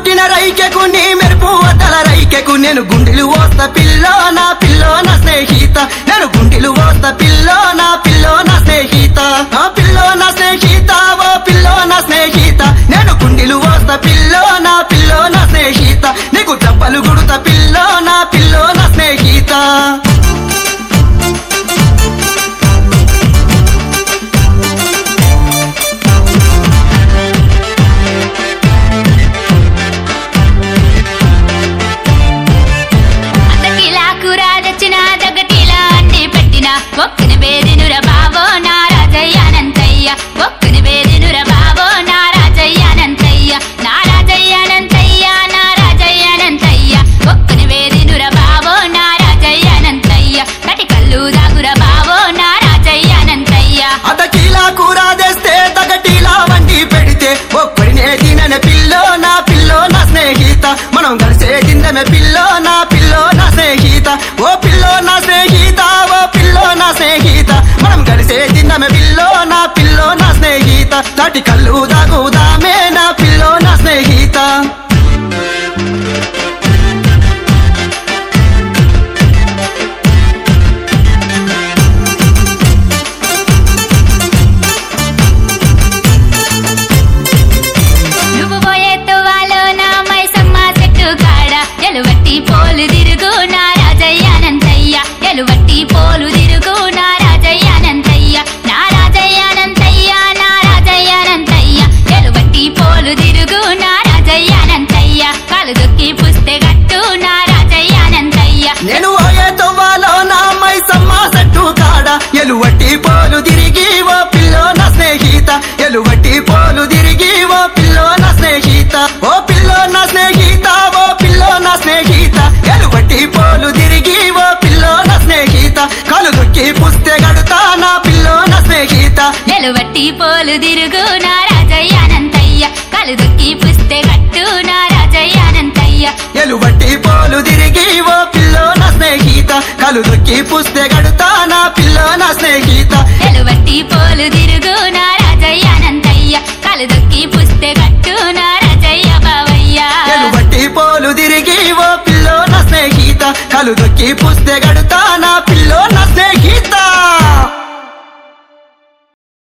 పుట్టిన రైకెకు నీ మెరుపు వద్దల రైకెకు నేను గుండెలు ఓస్త పిల్లో నా పిల్లో నా స్నేహిత నేను గుండెలు ఓస్త పిల్లో నా పిల్లో నా స్నేహిత నా పిల్లో నా స్నేహిత ఓ పిల్లో నా స్నేహిత నేను గుండెలు ఓస్త పిల్లో నా పిల్లో నా స్నేహిత నీకు చెప్పలు గుడుత పిల్లో నా పిల్లో నా స్నేహిత అతకిలా కూర తెచ్చిన దగ్గటిలా అన్ని పెట్టిన ఒక్కని బేదినుర బావో నా రాజయ్యానంతయ్య ఒక్కని బేదినుర బావో నా రాజయ్యానంతయ్య నా రాజయ్యానంతయ్య నా రాజయ్యానంతయ్య ఒక్కని బేదినుర బావో నా రాజయ్యానంతయ్య కటి కళ్ళు దాగుర బావో నా రాజయ్యానంతయ్య అతకిలా కూర తెస్తే తగటిలా వండి పెడితే ఒక్కడినే తినని పిల్లో నా పిల్లో నా స్నేహిత మనం కలిసే తిందమే పిల్లో నా పిల్లో నా స్నేహిత ఓ పిల్లో నా స్నేహిత ఓ పిల్లో నా స్నేహిత మనం కలిసే తిందమే పిల్లో నా పిల్లో నా స్నేహిత తాటి కళ్ళు దాగుదామే నా పిల్లో నా స్నేహిత నువ్వు పోయే తువ్వాలో నా మైసమ్మ చెట్టు కాడ ఎలువట్టి పోలు తిరుగు నా రాజయ్యానంతయ్య ఎలువట్టి పోలు తిరుగు నా రాజయ్యానంతయ్య నా రాజయ్యానంతయ్య నా రాజయ్యానంతయ్య ఎలువట్టి పోలు తిరుగు నా రాజయ్యానంతయ్య కాలు దొక్కి పుస్తే గట్టు నా రాజయ్యానంతయ్య నేను ఓయే తొవ్వాలో నా అమ్మాయి సమ్మ సెట్టు కాడ ఎలువట్టి పోలు తిరిగి ఓ పిల్లో నా స్నేహిత ఎలువట్టి పోలు తిరిగి ఓ పిల్లో నా స్నేహిత ఓ పిల్లో నా స్నేహిత ఓ పిల్లో నా స్నేహిత ఎలువట్టి పోలు తిరిగి ఓ పిల్లో నా స్నేహిత కలు దొక్కి పుస్తే గడుతా నా పిల్లో నా స్నేహిత ఎలువట్టి పోలు తిరుగు నా రాజయ్యానంతయ్య కాలు దొక్కి పుస్తే గట్టు నా రాజయ్యానంతయ్య ఎలువట్టి పోలు తిరిగి ఓ పిల్లో నా స్నేహిత కలు దొక్కి పుస్తే గడుతా నా పిల్లో నా స్నేహిత ఎలువట్టి పోలు తిరుగు నా రాజయ్యానంతయ్య కలు దొక్కి పుస్తే గట్టు నా రాజయ్య బావయ్య ఎలుబట్టి పోలు తిరిగి ఓ పిల్లో నా స్నేహిత కలు దొక్కి పుస్తే గడుతా నా పిల్లో నా స్నేహిత